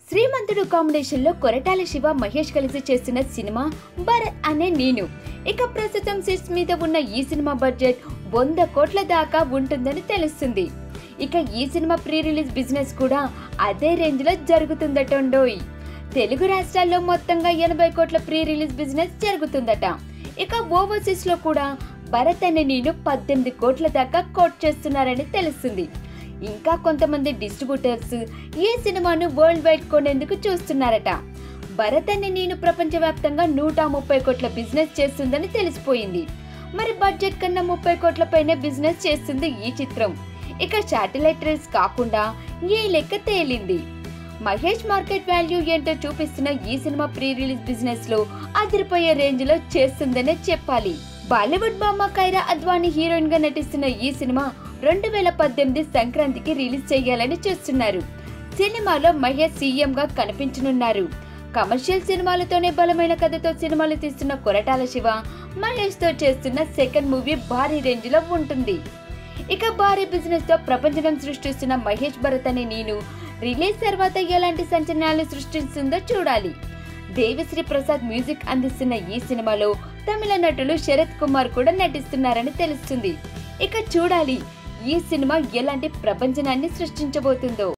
శ్రీమంతుడు combination లో కొరటాల శివ మహేష్ కలిసి చేస్తున్న సినిమా భరత్ అనే నేను ఇక ప్రస్తుతం సెట్స్ మీద ఉన్న ఈ సినిమా బడ్జెట్ వంద కోట్ల దాకా ఉంటుందని తెలుస్తుంది ఇక ఈ సినిమా ప్రీ రిలీజ్ బిజినెస్ కూడా అదే రేంజ్ లో జరుగుతుందటండోయ్ తెలుగు రాష్ట్రాల్లో మొత్తంగా ఎనభై కోట్ల ప్రీ రిలీజ్ బిజినెస్ జరుగుతుందట ఇక ఓవర్సీస్ లో కూడా భరత్ అనే నేను పద్దెనిమిది కోట్ల దాకా కోట్ చేస్తున్నారని తెలుస్తుంది ఇంకా కొంతమంది డిస్ట్రిబ్యూటర్స్ ఈ సినిమాను వరల్డ్ వైడ్ కొనేందుకు చూస్తున్నారట భరత్ అనే నేను ప్రపంచవ్యాప్తంగా నూట ముప్పై కోట్ల బిజినెస్ చేస్తుందని తెలిసిపోయింది మరి బడ్జెట్ కన్నా ముప్పై కోట్ల పైనే బిజినెస్ చేస్తుంది ఈ చిత్రం ఇక శాటిలైట్ రేస్ కాకుండా ఈ లెక్క తేలింది మహేష్ మార్కెట్ వాల్యూ ఏంటో చూపిస్తున్న ఈ సినిమా ప్రీ రిలీజ్ బిజినెస్ లో అదిరిపోయే రేంజ్ లో చేస్తుందనే చెప్పాలి బాలీవుడ్ బామ్మ కైరా అద్వానీ హీరోయిన్ గా నటిస్తున్న ఈ సినిమా రెండు వేల పద్దెనిమిది సంక్రాంతికి రిలీజ్ చేయాలని చూస్తున్నారు సినిమాలో మహేష్ సీఎం గా కనిపించనున్నారు కమర్షియల్ సినిమాలతోనే బలమైన కథతో సినిమాలు తీస్తున్న కొరటాల శివ మహేష్ తో చేస్తున్న సెకండ్ మూవీ భారీ రేంజ్ లో ఉంటుంది ఇక భారీ బిజినెస్ తో ప్రపంచం సృష్టిస్తున్న మహేష్ భరత్ అనే నేను రిలీజ్ తర్వాత ఎలాంటి సంచలనాలు సృష్టిస్తుందో చూడాలి దేవిశ్రీ ప్రసాద్ మ్యూజిక్ అందిస్తున్న ఈ సినిమాలో తమిళ నటులు శరత్ కుమార్ కూడా నటిస్తున్నారని తెలుస్తుంది ఇక చూడాలి ఈ సినిమా ఎలాంటి ప్రపంచనాన్ని సృష్టించబోతుందో